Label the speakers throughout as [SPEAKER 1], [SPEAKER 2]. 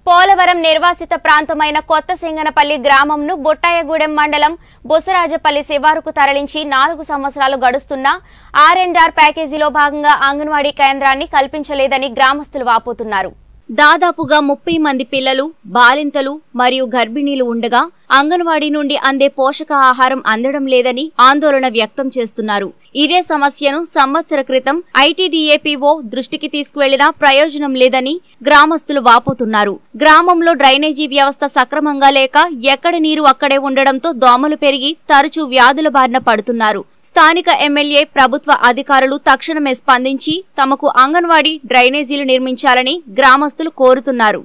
[SPEAKER 1] పోలవరం నిర్వాసిత ప్రాంతమైన కొత్త సింగనపల్లి గ్రామంను బొట్టాయగూడెం మండలం బొసరాజపల్లి శివారుకు తరలించి నాలుగు సంవత్సరాలు గడుస్తున్నా ఆర్ అండ్ ఆర్ ప్యాకేజీలో భాగంగా అంగన్వాడీ కేంద్రాన్ని కల్పించలేదని గ్రామస్తులు వాపోతున్నారు దాదాపుగా ముప్పై మంది పిల్లలు బాలింతలు మరియు గర్భిణీలు ఉండగా అంగన్వాడీ నుండి అందే పోషకాహారం అందడం లేదని ఆందోళన వ్యక్తం చేస్తున్నారు ఇదే సమస్యను సంవత్సర క్రితం ఐటీడీఏపీఓ దృష్టికి తీసుకువెళ్లినా ప్రయోజనం లేదని గ్రామస్తులు వాపోతున్నారు గ్రామంలో డ్రైనేజీ వ్యవస్థ సక్రమంగా లేక ఎక్కడ నీరు అక్కడే ఉండడంతో దోమలు పెరిగి తరచూ వ్యాధుల బారిన పడుతున్నారు స్థానిక ఎమ్మెల్యే ప్రభుత్వ అధికారులు తక్షణమే స్పందించి తమకు అంగన్వాడీ డ్రైనేజీలు నిర్మించాలని గ్రామస్తులు కోరుతున్నారు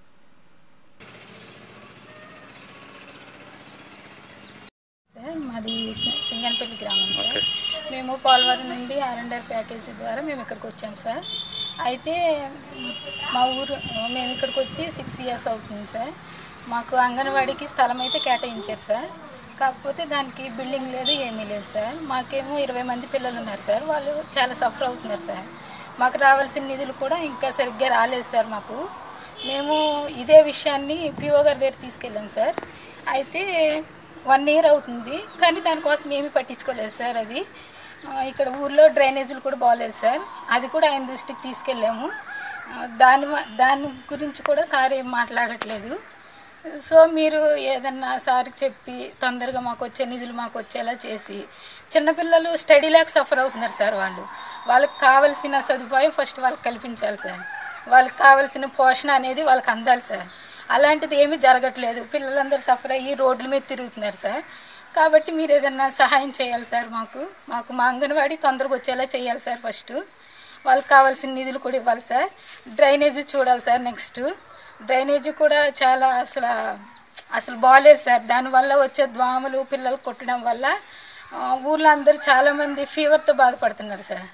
[SPEAKER 2] సార్ మాది సి- సింగన్పల్లి గ్రామం సార్ మేము పోలవరం నుండి ఆర్ఎండ్ఆర్ ప్యాకేజీ ద్వారా మేము ఇక్కడికి వచ్చాం సార్ అయితే మ్, మా ఊరు మేము ఇక్కడికి వచ్చి సిక్స్ ఇయర్స్ అవుతుంది సార్ మాకు అంగన్వాడీకి స్థలం అయితే కేటాయించారు సార్ కాకపోతే దానికి బిల్డింగ్ లేదు ఏమీ లేదు సార్ మాకేమో ఇరవై మంది పిల్లలు ఉన్నారు సార్ వాళ్ళు చాలా సఫర్ అవుతున్నారు సార్ మాకు రావాల్సిన నిధులు కూడా ఇంకా సరిగ్గా రాలేదు సార్ మాకు మేము ఇదే విషయాన్ని పిఓ గారి దగ్గర తీసుకెళ్ళాం సార్ అయితే వన్ ఇయర్ అవుతుంది కానీ దానికోసం ఏమీ పట్టించుకోలేదు సార్ అది ఆ, ఇక్కడ ఊర్లో డ్రైనేజీలు కూడా బాగలేదు సార్ అది కూడా ఆయన దృష్టికి తీసుకెళ్ళాము ఆ, దాని వ- దాని గురించి కూడా సార్ ఏం మాట్లాడట్లేదు సో మీరు ఏదన్నా సార్కి చెప్పి తొందరగా మాకు వచ్చే నిధులు మాకు వచ్చేలా చేసి చిన్నపిల్లలు స్టడీ లేక సఫర్ అవుతున్నారు సార్ వాళ్ళు వాళ్ళకి కావలసిన సదుపాయం ఫస్ట్ వాళ్ళకి కల్పించాలి సార్ వాళ్ళకి కావలసిన పోషణ అనేది వాళ్ళకి అందాలి సార్ అలాంటిది ఏమీ జరగట్లేదు పిల్లలందరూ సఫర్ అయ్యి రోడ్ల మీద తిరుగుతున్నారు సార్ కాబట్టి మీరు ఏదన్నా సహాయం చేయాలి సార్ మాకు మాకు మా అంగన్వాడీ తొందరగా వచ్చేలా చేయాలి సార్ ఫస్ట్ వాళ్ళకి కావాల్సిన నిధులు కూడా ఇవ్వాలి సార్ డ్రైనేజీ చూడాలి సార్ నెక్స్ట్ డ్రైనేజీ కూడా చాలా అసలు అసలు బాగాలేదు సార్ దానివల్ల వచ్చే దోమలు పిల్లలు కొట్టడం వల్ల ఆ, ఊర్లో అందరూ చాలామంది ఫీవర్తో బాధపడుతున్నారు సార్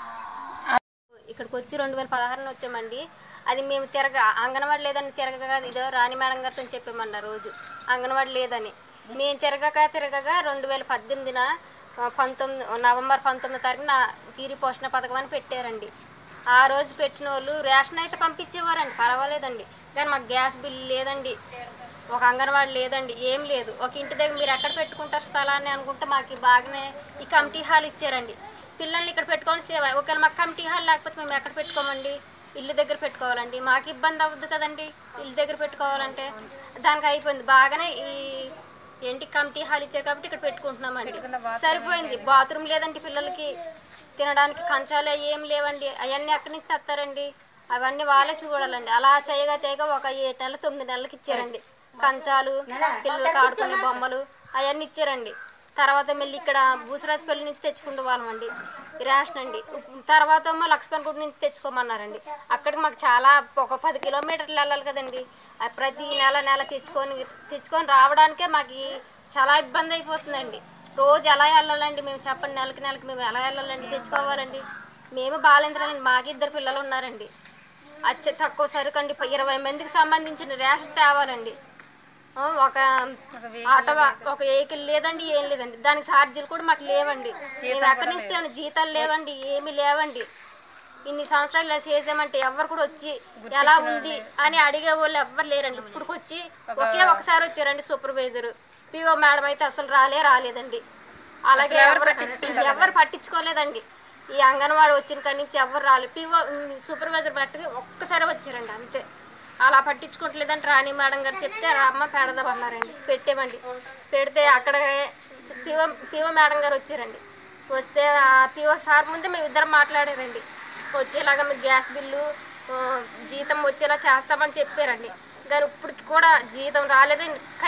[SPEAKER 3] ఇక్కడికి వచ్చి రెండు వేల పదహారులో వచ్చామండి అది మేము తిరగ అంగన్వాడి లేదని తిరగగా ఇదో రాణి మేడం గారితో చెప్పామన్నారు రోజు అంగన్వాడి లేదని మేము తిరగక తిరగగా రెండు వేల పద్దెనిమిదిన ఆ, పంతొమ్మిది నవంబర్ పంతొమ్మిది తారీఖున తీరి పోషణ పథకం అని పెట్టారండి ఆ రోజు పెట్టిన వాళ్ళు రేషన్ అయితే పంపించేవారండి పర్వాలేదండి కానీ మాకు గ్యాస్ బిల్ లేదండి ఒక అంగన్వాడి లేదండి ఏం లేదు ఒక ఇంటి దగ్గర మీరు ఎక్కడ పెట్టుకుంటారు స్థలాన్ని అనుకుంటే మాకు బాగానే ఈ కమిటీ హాల్ ఇచ్చారండి పిల్లల్ని ఇక్కడ పెట్టుకోవాలి సేవ ఒకవేళ మాకు కమిటీ హాల్ లేకపోతే మేము ఎక్కడ పెట్టుకోమండి ఇల్లు దగ్గర పెట్టుకోవాలండి మాకు ఇబ్బంది అవ్వద్దు కదండి ఇల్లు దగ్గర పెట్టుకోవాలంటే దానికి అయిపోయింది బాగానే ఈ ఏంటి కమిటీ హాల్ ఇచ్చారు కాబట్టి ఇక్కడ పెట్టుకుంటున్నామండి సరిపోయింది బాత్రూమ్ లేదండి పిల్లలకి తినడానికి కంచాలు అవి ఏం లేవండి అవన్నీ ఎక్కడి నుంచి తెస్తారండి అవన్నీ వాళ్ళే చూడాలండి అలా చేయగా చేయగా ఒక ఏడు నెలలు తొమ్మిది నెలలకి ఇచ్చారండి కంచాలు పిల్లలకి ఆడుకునే బొమ్మలు అవన్నీ ఇచ్చారండి తర్వాత మళ్ళీ ఇక్కడ బూసరాజపల్లి నుంచి తెచ్చుకుంటూ వాళ్ళమండి రేషన్ అండి ఉప్- తర్వాత ఏమో లక్ష్మణ్గుడి నుంచి తెచ్చుకోమన్నారండి అక్కడికి మాకు చాలా ఒక పది కిలోమీటర్లు వెళ్ళాలి కదండి ఆ ప్రతి నెల నెల తెచ్చుకొని తెచ్చుకొని రావడానికే మాకు ఈ చాలా ఇబ్బంది అయిపోతుందండి రోజు ఎలా వెళ్ళాలండి మేము చెప్పండి నెలకి నెలకి మేము ఎలా వెళ్ళాలండి తెచ్చుకోవాలండి మేము బాలేంద్రాలండి మాకు ఇద్దరు పిల్లలు ఉన్నారండి అచ్చ తక్కువ సరుకు అండి ఇరవై మందికి సంబంధించిన రేషన్ తేవాలండి ఆ, ఒక ఆటో ఒక వెహికల్ లేదండి ఏం లేదండి దానికి ఛార్జీలు కూడా మాకు లేవండి మేము ఎక్కడి నుంచి తేవండి? జీతాలు లేవండి ఏమీ లేవండి ఇన్ని సంవత్సరాలు ఇలా చేసామంటే ఎవరు కూడా వచ్చి ఎలా ఉంది అని అడిగే వాళ్ళు ఎవ్వరు లేరండి ఇప్పుడు వచ్చి ఒకే ఒకసారి వచ్చారండి సూపర్వైజర్ పిఓ మేడం అయితే అసలు రాలే రాలేదండి అలాగే ఎవరు ఎవరు పట్టించుకోలేదండి ఈ అంగన్వాడి వచ్చిన కాడి నుంచి ఎవరు రాలేదు పిఓ సూపర్వైజర్ బట్టి ఒక్కసారి వచ్చారండి అంతే అలా పట్టించుకోవట్లేదని రాణి మేడం గారు చెప్తే అమ్మ పెడదామన్నారండి పెట్టామండి పెడితే అక్కడ పిఓ పిఓ మేడం గారు వచ్చారండి వస్తే ఆ పిఓ సార్ ముందే మేము ఇద్దరం మాట్లాడారండి వచ్చేలాగా మీకు గ్యాస్ బిల్లు ఆ, జీతం వచ్చేలా చేస్తామని చెప్పారండి కానీ ఇప్పటికి కూడా జీతం రాలేదండి